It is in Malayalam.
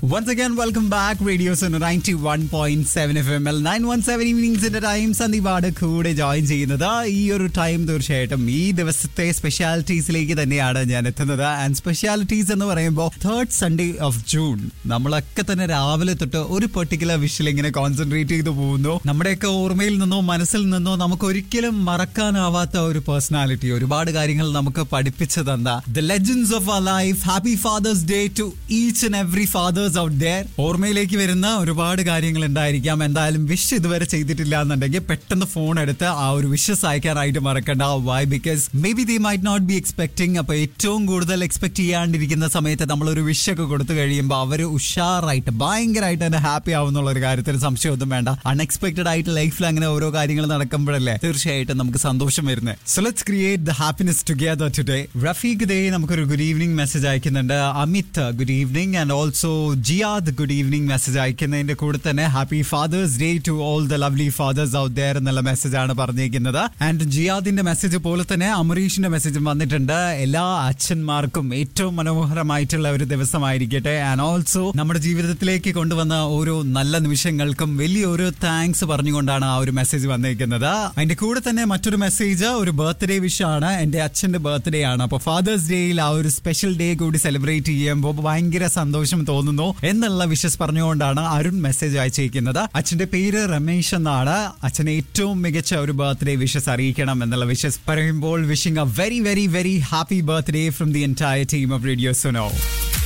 Once again, welcome back. Radio Sona 91.7 FM L 917 ഈവനിങ്സിന്റെ ടൈം സന്ദീപാട് കൂടെ ജോയിൻ ചെയ്യുന്നത് ഈ ഒരു ടൈം തീർച്ചയായിട്ടും ഈ ദിവസത്തെ സ്പെഷ്യാലിറ്റീസിലേക്ക് തന്നെയാണ് ഞാൻ എത്തുന്നത് ആൻഡ് സ്പെഷ്യാലിറ്റീസ് എന്ന് പറയുമ്പോൾ തേർഡ് സൺഡേ ഓഫ് ജൂൺ നമ്മളൊക്കെ തന്നെ രാവിലെ തൊട്ട് ഒരു പെർട്ടിക്കുലർ വിഷിൽ ഇങ്ങനെ കോൺസെൻട്രേറ്റ് ചെയ്തു പോകുന്നു നമ്മുടെയൊക്കെ ഓർമ്മയിൽ നിന്നോ മനസ്സിൽ നിന്നോ നമുക്ക് ഒരിക്കലും മറക്കാനാവാത്ത ഒരു പേഴ്സണാലിറ്റി ഒരുപാട് കാര്യങ്ങൾ നമുക്ക് പഠിപ്പിച്ചു തന്ന the legends of our life happy father's day to each and every fathers out there ഓർമ്മയിലേക്ക് വരുന്ന ഒരുപാട് കാര്യങ്ങൾ ഉണ്ടായിരിക്കാം എന്തായാലും വിഷ് ഇതുവരെ ചെയ്തിട്ടില്ല എന്നുണ്ടെങ്കിൽ പെട്ടെന്ന് ഫോൺ എടുത്ത് ആ ഒരു വിഷസ് അയക്കാനായിട്ട് മറക്കണ്ട why because may be the might not be expecting അപ്പൊ ഏറ്റവും കൂടുതൽ എക്സ്പെക്ട് ചെയ്യാണ്ടിരിക്കുന്ന സമയത്ത് നമ്മൾ ഒരു വിഷ് ഒക്കെ കൊടുത്തു കഴിയുമ്പോൾ അവർ ഉഷാറായിട്ട് ഭയങ്കരമായിട്ട് തന്നെ ഹാപ്പി ആവുന്നുള്ള ഒരു കാര്യത്തിൽ സംശയമൊന്നും വേണ്ട അൺഎക്സ്പെക്ടഡ് ആയിട്ട് ലൈഫിൽ അങ്ങനെ ഓരോ കാര്യങ്ങൾ നടക്കുമ്പോഴല്ലേ തീർച്ചയായിട്ടും നമുക്ക് സന്തോഷം വരുന്നത് so let's create the happiness together today Rafeeq ദേ നമുക്കൊരു ഗുഡ് ഈവനിങ് മെസ്സേജ് അയക്കുന്നുണ്ട് Amit good evening and also Jiyad good evening message അയക്കുന്നതിന്റെ കൂടെ തന്നെ happy father's day to all the lovely fathers out there എന്നുള്ള മെസ്സേജ് ആണ് പറഞ്ഞിരിക്കുന്നത് ആൻഡ് ജിയാദിന്റെ മെസ്സേജ് പോലെ തന്നെ അമരീഷിന്റെ മെസ്സേജും വന്നിട്ടുണ്ട് എല്ലാ അച്ഛന്മാർക്കും ഏറ്റവും മനോഹരമായിട്ടുള്ള ഒരു ദിവസമായിരിക്കട്ടെ ആൻഡ് ഓൾസോ നമ്മുടെ ജീവിതത്തിലേക്ക് കൊണ്ടുവന്ന ഓരോ നല്ല നിമിഷങ്ങൾക്കും വലിയൊരു താങ്ക്സ് പറഞ്ഞുകൊണ്ടാണ് ആ ഒരു മെസ്സേജ് വന്നിരിക്കുന്നത് അതിന്റെ കൂടെ തന്നെ മറ്റൊരു മെസ്സേജ് ഒരു ബർത്ത്ഡേ വിഷ് ആണ് എന്റെ അച്ഛന്റെ ബർത്ത്ഡേ ആണ് അപ്പൊ ഫാദേഴ്സ് ഡേയിൽ ആ ഒരു സ്പെഷ്യൽ ഡേ കൂടി സെലിബ്രേറ്റ് ചെയ്യുമ്പോൾ ഭയങ്കര സന്തോഷം തോന്നുന്നു എന്നുള്ള വിഷസ് പറഞ്ഞുകൊണ്ടാണ് അരുൺ മെസ്സേജ് അയച്ചിരിക്കുന്നത് അച്ഛന്റെ പേര് രമേശ് എന്നാണ് അച്ഛന് ഏറ്റവും മികച്ച ഒരു ബർത്ത്ഡേ വിഷസ് അറിയിക്കണം എന്നുള്ള വിഷസ് പറയുമ്പോൾ wishing a very very very happy birthday from the entire team of radio Suno